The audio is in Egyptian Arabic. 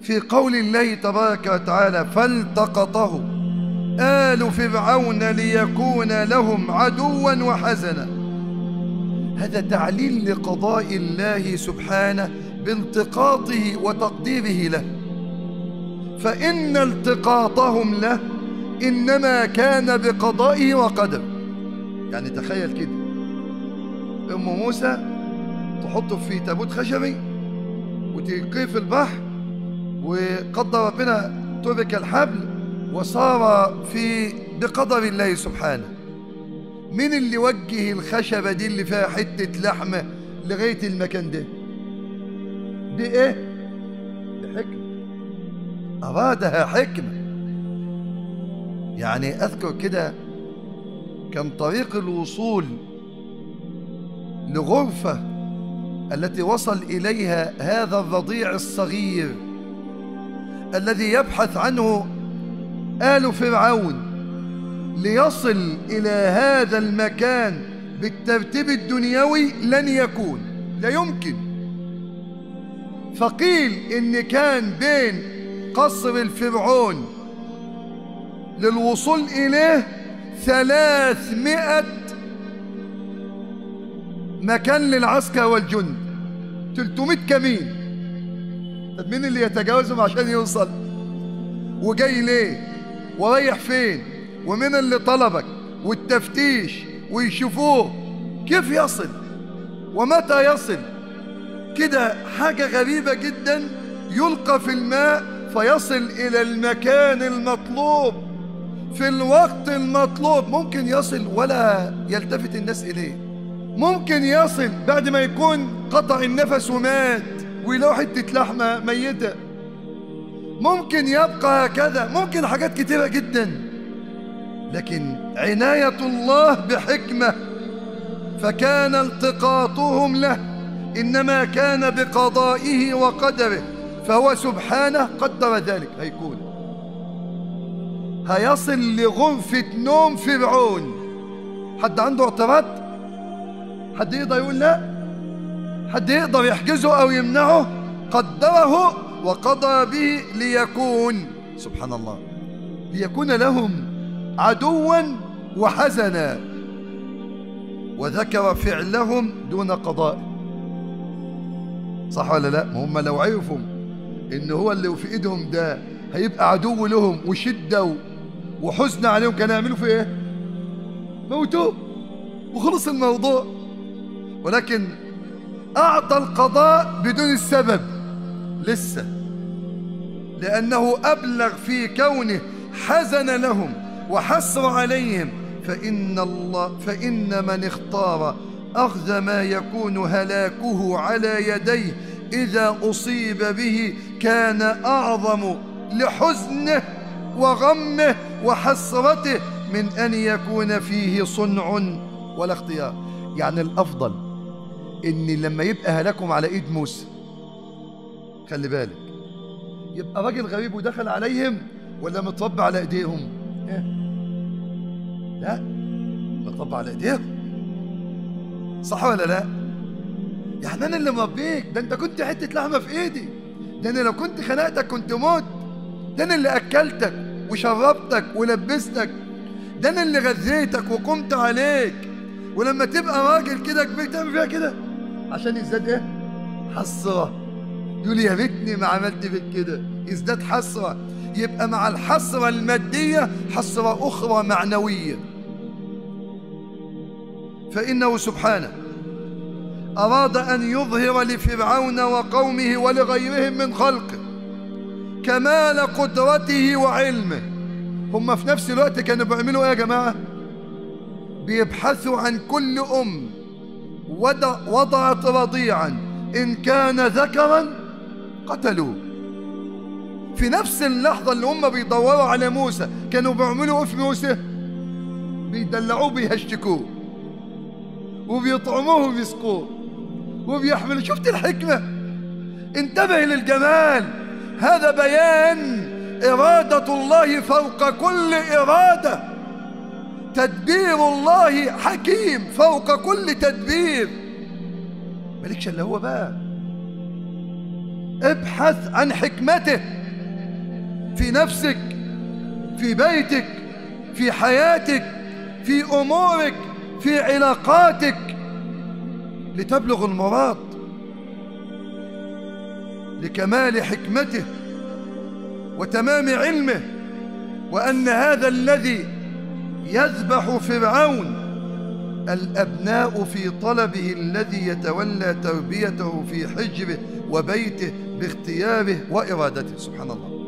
في قول الله تبارك وتعالى فالتقطه آل فرعون ليكون لهم عدوا وحزنا هذا تعليل لقضاء الله سبحانه بالتقاطه وتقديره له فإن التقاطهم له إنما كان بقضائه وقدره يعني تخيل كده أم موسى تحطه في تابوت خشبي وتلقيه في البحر وقدر ربنا ترك الحبل وصار في بقدر الله سبحانه مين اللي وجه الخشبة دي اللي فيها حتة لحمة لغاية المكان ده دي ايه دي حكمة أرادها حكمة يعني أذكر كده كان طريق الوصول لغرفة التي وصل إليها هذا الرضيع الصغير الذي يبحث عنه آل فرعون ليصل إلى هذا المكان بالترتيب الدنيوي لن يكون لا يمكن فقيل إن كان بين قصر الفرعون للوصول إليه ثلاثمائة مكان للعسكر والجند 300 كمين طب مين اللي يتجاوزهم عشان يوصل وجاي ليه ورايح فين ومين اللي طلبك والتفتيش ويشوفوه كيف يصل ومتى يصل كده حاجة غريبة جدا يلقى في الماء فيصل إلى المكان المطلوب في الوقت المطلوب ممكن يصل ولا يلتفت الناس إليه ممكن يصل بعد ما يكون قطع النفس ومات ويلاقوا حتة لحمة ميتة ممكن يبقى هكذا ممكن حاجات كتيرة جدا لكن عناية الله بحكمة فكان التقاطهم له إنما كان بقضائه وقدره فهو سبحانه قدر ذلك هيكون هيصل لغرفة نوم فرعون حد عنده اعتراض حد يقدر يقول لا حد يقدر يحجزه أو يمنعه قدره وقضى به ليكون سبحان الله ليكون لهم عدوا وحزنا وذكر فعلهم دون قضاء صح ولا لا ما هم لو عرفوا ان هو اللي في ايدهم ده هيبقى عدو لهم وشده وحزن عليهم كانوا يعملوا في ايه موتوه وخلص الموضوع ولكن اعطى القضاء بدون السبب لسه لانه ابلغ في كونه حزن لهم وحسر عليهم فإن الله فإن من اختار أخذ ما يكون هلاكه على يديه إذا أصيب به كان أعظم لحزنه وغمه وحسرته من أن يكون فيه صنع ولا اختيار يعني الأفضل إن لما يبقى هلاكم على إيد موسى خلي بالك يبقى راجل غريب ودخل عليهم ولا متربى على ايديهم إيه؟ لا متربى على ايديهم صح ولا لا يعني انا اللي مربيك ده انت كنت حته لحمه في ايدي ده انا لو كنت خنقتك كنت موت ده انا اللي اكلتك وشربتك ولبستك ده انا اللي غذيتك وقمت عليك ولما تبقى راجل كده كبير تعمل فيها كده عشان يزداد ايه حسره يقول يا ريتني ما عملت فيك كده يزداد حسره يبقى مع الحسرة المادية حسرة أخرى معنوية فإنه سبحانه أراد أن يظهر لفرعون وقومه ولغيرهم من خلقه كمال قدرته وعلمه هم في نفس الوقت كانوا بيعملوا ايه يا جماعة بيبحثوا عن كل أم وضعت رضيعا إن كان ذكرا قتلوه في نفس اللحظة اللي هم بيدوروا على موسى كانوا بيعملوا ايه في موسى بيدلعوه بيهشكوه وبيطعموه وبيسقوه وبيحملوا شفت الحكمة انتبه للجمال هذا بيان إرادة الله فوق كل إرادة تدبير الله حكيم فوق كل تدبير مالكش الا هو بقى ابحث عن حكمته في نفسك في بيتك في حياتك في أمورك في علاقاتك لتبلغ المراد لكمال حكمته وتمام علمه وأن هذا الذي يذبح فرعون الأبناء في طلبه الذي يتولى تربيته في حجره وبيته باختياره وإرادته سبحان الله